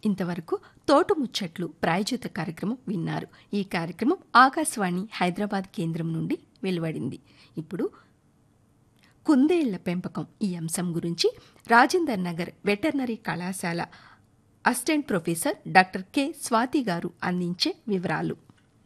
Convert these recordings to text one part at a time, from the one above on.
ఇంతవరకు తోటు ముచ్చట్లు ప్రాయోజిత కార్యక్రమం విన్నారు ఈ కార్యక్రమం ఆకాశవాణి హైదరాబాద్ కేంద్రం నుండి వెలువడింది ఇప్పుడు కుందేళ్ల పెంపకం ఈ అంశం గురించి రాజేందర్ నగర్ వెటర్నరీ కళాశాల assistant professor doctor K Swathi గారు అందించే వివరాలు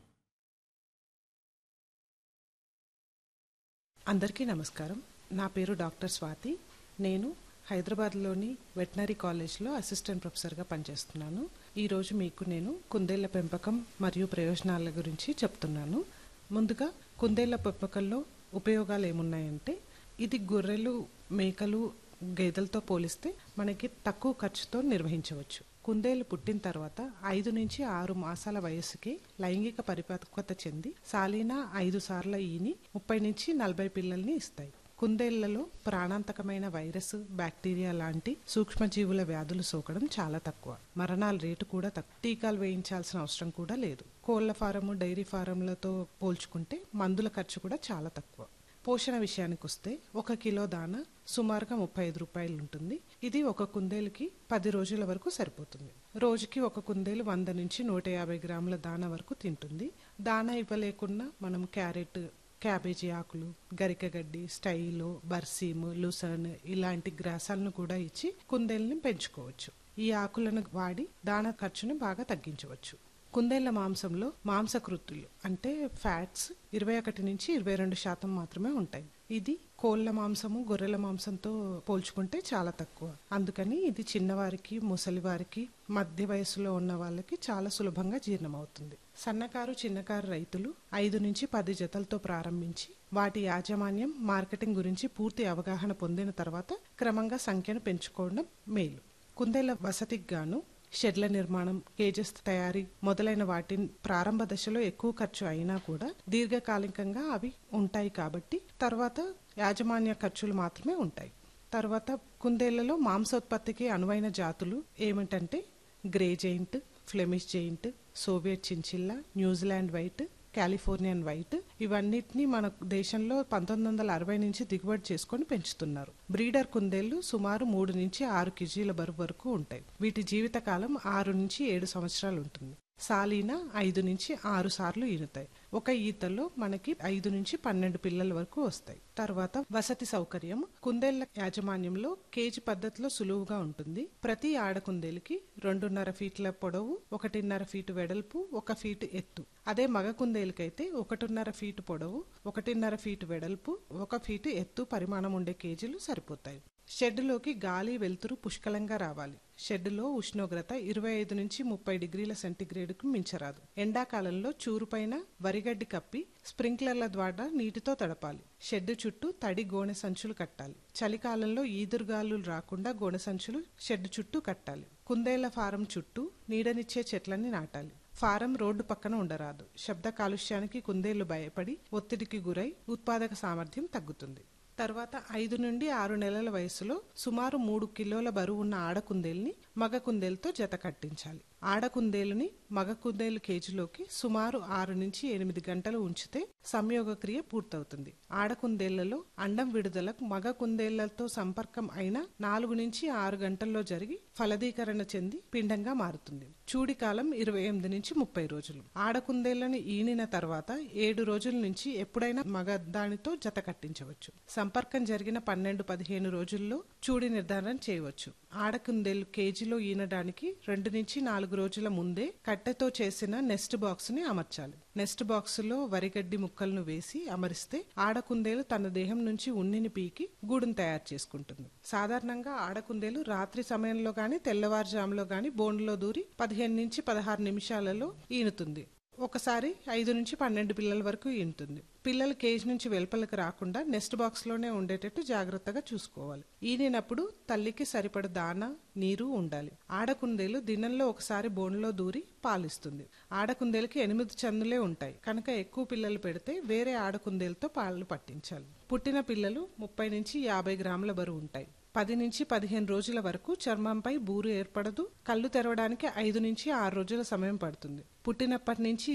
అందరికీ నమస్కారం నా పేరు డాక్టర్ స్వాతి నేను హైదరాబాద్లోని వెటనరీ కాలేజ్లో అసిస్టెంట్ ప్రొఫెసర్గా పనిచేస్తున్నాను ఈరోజు మీకు నేను కుందేళ్ల పెంపకం మరియు ప్రయోజనాల గురించి చెప్తున్నాను ముందుగా కుందేళ్ల పెంపకంలో ఉపయోగాలు ఏమున్నాయంటే ఇది గొర్రెలు మేకలు గేదెలతో పోలిస్తే మనకి తక్కువ ఖర్చుతో నిర్వహించవచ్చు కుందేలు పుట్టిన తర్వాత ఐదు నుంచి ఆరు మాసాల వయస్సుకి లైంగిక పరిపక్వత చెంది సాలీనా ఐదు సార్ల ఈని ముప్పై నుంచి నలభై పిల్లల్ని ఇస్తాయి కుందేళ్లలో ప్రాణాంతకమైన వైరస్ బ్యాక్టీరియా లాంటి సూక్ష్మజీవుల వ్యాధులు సోకడం చాలా తక్కువ మరణాల రేటు కూడా తక్కువ టీకాలు వేయించాల్సిన అవసరం కూడా లేదు కోళ్ల ఫారము డైరీ ఫారంలతో పోల్చుకుంటే మందుల ఖర్చు కూడా చాలా తక్కువ పోషణ విషయానికి వస్తే ఒక కిలో దాన సుమారుగా ముప్పై ఐదు రూపాయలు ఉంటుంది ఇది ఒక కుందేలుకి పది రోజుల వరకు సరిపోతుంది రోజుకి ఒక కుందేలు వంద నుంచి నూట యాభై గ్రాముల దాన వరకు తింటుంది దాన ఇవ్వలేకున్నా మనం క్యారెట్ క్యాబేజీ ఆకులు గరికగడ్డి స్టైలో బర్సీము లుసర్న్ ఇలాంటి గ్రాసాలను కూడా ఇచ్చి కుందేల్ని పెంచుకోవచ్చు ఈ ఆకులను వాడి దాన ఖర్చును బాగా తగ్గించవచ్చు కుందేళ్ల మాంసంలో మాంసకృతులు అంటే ఫ్యాట్స్ ఇరవై ఒకటి నుంచి ఇరవై రెండు శాతం మాత్రమే ఉంటాయి ఇది కోళ్ల మాంసము గొర్రెల మాంసంతో పోల్చుకుంటే చాలా తక్కువ అందుకని ఇది చిన్నవారికి ముసలివారికి మధ్య వయసులో ఉన్న వాళ్ళకి చాలా సులభంగా జీర్ణమవుతుంది సన్నకారు చిన్నకారు రైతులు ఐదు నుంచి పది జతలతో ప్రారంభించి వాటి యాజమాన్యం మార్కెటింగ్ గురించి పూర్తి అవగాహన పొందిన తర్వాత క్రమంగా సంఖ్యను పెంచుకోవడం మేలు కుందేళ్ల వసతికి గాను షెడ్ల నిర్మాణం కేజెస్ తయారీ మొదలైన వాటి ప్రారంభ దశలో ఎక్కువ ఖర్చు అయినా కూడా దీర్ఘకాలికంగా అవి ఉంటాయి కాబట్టి తర్వాత యాజమాన్య ఖర్చులు మాత్రమే ఉంటాయి తర్వాత కుందేళ్లలో మాంసోత్పత్తికి అనువైన జాతులు ఏమిటంటే grey giant Flemish giant Soviet chinchilla New Zealand white Californian white ఇవన్నిటిని మన దేశంలో పంతొమ్మిది వందల అరవై నుంచి దిగుబడి చేసుకొని పెంచుతున్నారు బ్రీడర్ కుందేళ్లు సుమారు మూడు నుంచి ఆరు కేజీల బరువు వరకు ఉంటాయి వీటి జీవితకాలం ఆరు నుంచి ఏడు సంవత్సరాలు ఉంటుంది సాలీనా ఐదు నుంచి ఆరు సార్లు ఈనుతాయి ఒక ఈతలో మనకి ఐదు నుంచి పన్నెండు పిల్లల వరకు వస్తాయి తర్వాత వసతి సౌకర్యం కుందేళ్ల యాజమాన్యంలో కేజీ పద్ధతిలో సులువుగా ఉంటుంది ప్రతి ఆడ కుందేలుకి రెండున్నర ఫీట్ల పొడవు ఒకటిన్నర ఫీటు వెడల్పు ఒక ఫీటు ఎత్తు అదే మగ కుందేలుకైతే ఒకటిన్నర ఫీటు పొడవు ఒకటిన్నర ఫీటు వెడల్పు ఒక ఫీటు ఎత్తు పరిమాణం ఉండే కేజీలు సరిపోతాయి షెడ్డులోకి గాలి వెలుతురు పుష్కలంగా రావాలి షెడ్డులో ఉష్ణోగ్రత ఇరవై ఐదు నుంచి ముప్పై డిగ్రీల సెంటీగ్రేడ్కు మించరాదు ఎండాకాలంలో చూరుపైన వరిగడ్డి కప్పి స్ప్రింక్లర్ల ద్వారా నీటితో తడపాలి షెడ్డు చుట్టూ తడి గోనె సంచులు కట్టాలి చలికాలంలో ఈదురుగాలు రాకుండా గోనె సంచులు షెడ్డు చుట్టూ కట్టాలి కుందేళ్ల ఫారం చుట్టూ నీడనిచ్చే చెట్లని నాటాలి ఫారం రోడ్డు పక్కన ఉండరాదు శబ్ద కాలుష్యానికి కుందేళ్లు భయపడి ఒత్తిడికి గురై ఉత్పాదక సామర్థ్యం తగ్గుతుంది తర్వాత ఐదు నుండి ఆరు నెలల వయసులో సుమారు మూడు కిలోల బరువు ఉన్న ఆడకుందేల్ని మగ కుందేలుతో జత కట్టించాలి ఆడకుందేలుని మగ కుందేలు కేజీలోకి సుమారు ఆరు నుంచి ఎనిమిది గంటలు ఉంచితే సంయోగ క్రియ పూర్తవుతుంది ఆడకుందేళ్లలో అండం విడుదల మగ కుందేళ్లతో సంపర్కం అయిన నాలుగు నుంచి ఆరు గంటల్లో జరిగి ఫలదీకరణ చెంది పిండంగా మారుతుంది చూడి కాలం ఇరవై ఎనిమిది నుంచి ముప్పై రోజులు ఆడకుందేళ్లను ఈనిన తర్వాత ఏడు రోజుల నుంచి ఎప్పుడైనా మగ దానితో జత కట్టించవచ్చు సంపర్కం జరిగిన పన్నెండు పదిహేను రోజుల్లో చూడి నిర్ధారణ చేయవచ్చు ఆడకుందేలు కేజీలో ఈనడానికి రెండు నుంచి నాలుగు రోజుల ముందే కట్టెతో చేసిన నెస్ట్ బాక్స్ ని అమర్చాలి నెస్ట్ బాక్స్ లో వరిగడ్డి ముక్కలను వేసి అమరిస్తే ఆడకుందేలు తన దేహం నుంచి ఉన్నిని పీకి గూడును తయారు చేసుకుంటుంది సాధారణంగా ఆడకుందేలు రాత్రి సమయంలో గాని తెల్లవారుజాములో గాని బోన్లో దూరి పదిహేను నుంచి పదహారు నిమిషాలలో ఈనుతుంది ఒకసారి ఐదు నుంచి పన్నెండు పిల్లల వరకు ఈనుతుంది పిల్లలు కేజ్ నుంచి వెలుపలకు రాకుండా నెస్ట్ బాక్స్ లోనే ఉండేటట్టు జాగ్రత్తగా చూసుకోవాలి ఈనినప్పుడు తల్లికి సరిపడ దాన నీరు ఉండాలి ఆడకుందేలు దినంలో ఒకసారి బోన్లో దూరి పాలిస్తుంది ఆడకుందేలకి ఎనిమిది చందులే ఉంటాయి కనుక ఎక్కువ పిల్లలు పెడితే వేరే ఆడకుందేలతో పాలు పట్టించాలి పుట్టిన పిల్లలు ముప్పై నుంచి యాభై గ్రాముల బరువు ఉంటాయి పది నుంచి పదిహేను రోజుల వరకు చర్మంపై బూరు ఏర్పడదు కళ్ళు తెరవడానికి ఐదు నుంచి ఆరు రోజుల సమయం పడుతుంది పుట్టినప్పటి నుంచి